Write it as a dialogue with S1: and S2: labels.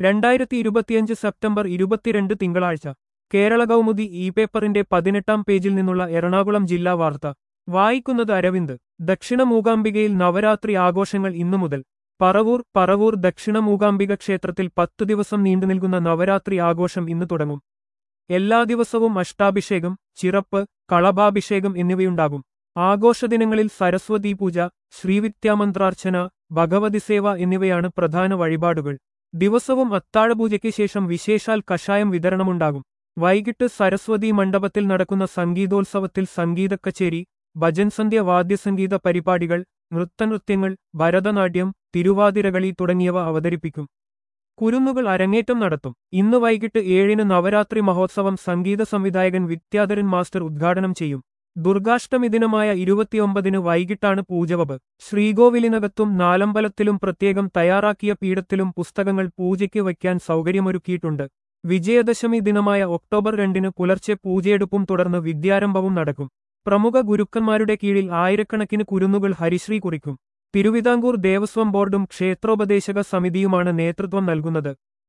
S1: രണ്ടായിരത്തി ഇരുപത്തിയഞ്ച് സെപ്റ്റംബർ ഇരുപത്തിരണ്ട് തിങ്കളാഴ്ച കേരള കൗമുദി ഇ പേപ്പറിന്റെ പതിനെട്ടാം പേജിൽ നിന്നുള്ള എറണാകുളം ജില്ലാ വാർത്ത വായിക്കുന്നത് അരവിന്ദ് ദക്ഷിണ മൂകാംബികയിൽ നവരാത്രി ആഘോഷങ്ങൾ ഇന്നു മുതൽ പറവൂർ പറവൂർ ദക്ഷിണ മൂകാംബിക ക്ഷേത്രത്തിൽ പത്തു ദിവസം നീണ്ടുനിൽക്കുന്ന നവരാത്രി ആഘോഷം ഇന്ന് തുടങ്ങും എല്ലാ ദിവസവും അഷ്ടാഭിഷേകം ചിറപ്പ് കളഭാഭിഷേകം എന്നിവയുണ്ടാകും ആഘോഷദിനങ്ങളിൽ സരസ്വതി പൂജ ശ്രീവിദ്യാമന്ത്രാർച്ചന ഭഗവതി സേവ എന്നിവയാണ് പ്രധാന വഴിപാടുകൾ ദിവസവും അത്താഴപൂജയ്ക്ക് ശേഷം വിശേഷാൽ കഷായം വിതരണമുണ്ടാകും വൈകിട്ട് സരസ്വതി മണ്ഡപത്തിൽ നടക്കുന്ന സംഗീതോത്സവത്തിൽ സംഗീത കച്ചേരി ഭജൻ സന്ധ്യ വാദ്യസംഗീത പരിപാടികൾ നൃത്തനൃത്യങ്ങൾ ഭരതനാട്യം തിരുവാതിരകളി തുടങ്ങിയവ അവതരിപ്പിക്കും കുരുന്നുകൾ അരങ്ങേറ്റം നടത്തും ഇന്ന് വൈകിട്ട് ഏഴിന് നവരാത്രി മഹോത്സവം സംഗീത സംവിധായകൻ വിദ്യാധരൻ മാസ്റ്റർ ഉദ്ഘാടനം ചെയ്യും ദുർഗാഷ്ടമി ദിനമായ ഇരുപത്തിയൊമ്പതിന് വൈകിട്ടാണ് പൂജവബ് ശ്രീകോവിലിനകത്തും നാലമ്പലത്തിലും പ്രത്യേകം തയ്യാറാക്കിയ പീഠത്തിലും പുസ്തകങ്ങൾ പൂജയ്ക്ക് വയ്ക്കാൻ സൗകര്യമൊരുക്കിയിട്ടുണ്ട് വിജയദശമി ദിനമായ ഒക്ടോബർ രണ്ടിന് പുലർച്ചെ പൂജയെടുപ്പും തുടർന്ന് വിദ്യാരംഭവും നടക്കും പ്രമുഖ ഗുരുക്കന്മാരുടെ കീഴിൽ ആയിരക്കണക്കിന് കുരുന്നുകൾ ഹരിശ്രീ കുറിക്കും തിരുവിതാംകൂർ ദേവസ്വം ബോർഡും ക്ഷേത്രോപദേശക സമിതിയുമാണ് നേതൃത്വം നൽകുന്നത്